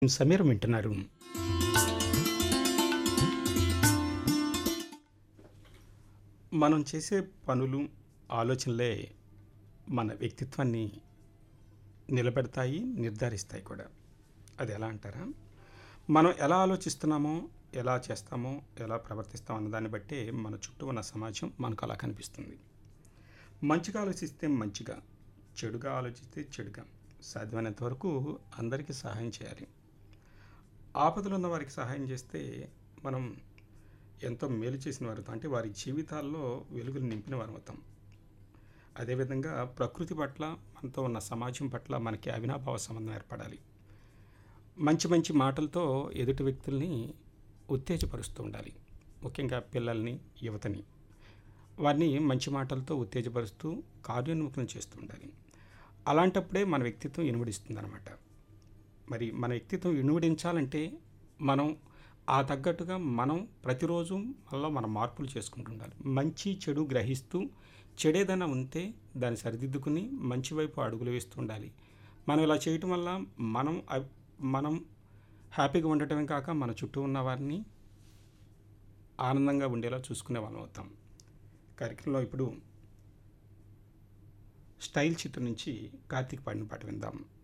సమీరం వింటున్నారు మనం చేసే పనులు ఆలోచనలే మన వ్యక్తిత్వాన్ని నిలబెడతాయి నిర్ధారిస్తాయి కూడా అది ఎలా అంటారా మనం ఎలా ఆలోచిస్తున్నామో ఎలా చేస్తామో ఎలా ప్రవర్తిస్తామో అన్న దాన్ని బట్టే మన చుట్టూ ఉన్న సమాజం మనకు అలా కనిపిస్తుంది మంచిగా ఆలోచిస్తే మంచిగా చెడుగా ఆలోచిస్తే చెడుగా సాధ్యమైనంత వరకు అందరికీ సహాయం చేయాలి ఆపదలు ఉన్న వారికి సహాయం చేస్తే మనం ఎంతో మేలు చేసిన వారు అవుతాం అంటే వారి జీవితాల్లో వెలుగులు నింపిన వారు అవుతాం అదేవిధంగా ప్రకృతి పట్ల మనతో ఉన్న సమాజం పట్ల మనకి అవినాభావ సంబంధం ఏర్పడాలి మంచి మంచి మాటలతో ఎదుటి వ్యక్తుల్ని ఉత్తేజపరుస్తూ ఉండాలి ముఖ్యంగా పిల్లల్ని యువతని వారిని మంచి మాటలతో ఉత్తేజపరుస్తూ కార్యోన్ముఖం చేస్తూ ఉండాలి అలాంటప్పుడే మన వ్యక్తిత్వం ఇనుమడిస్తుంది అనమాట మరి మన వ్యక్తిత్వం ఇనుమడించాలంటే మనం ఆ తగ్గట్టుగా మనం ప్రతిరోజు మనలో మన మార్పులు చేసుకుంటూ ఉండాలి మంచి చెడు గ్రహిస్తూ చెడేదైనా ఉంటే దాన్ని సరిదిద్దుకుని మంచి వైపు అడుగులు వేస్తూ ఉండాలి మనం ఇలా చేయటం వల్ల మనం అవ్- మనం హ్యాపీగా ఉండటమే కాక మన చుట్టూ ఉన్న వారిని ఆనందంగా ఉండేలా చూసుకునే వాళ్ళం అవుతాం కార్యక్రమంలో ఇప్పుడు స్టైల్ చిత్రం నుంచి కార్తీక్ పాడిన పాట విందాం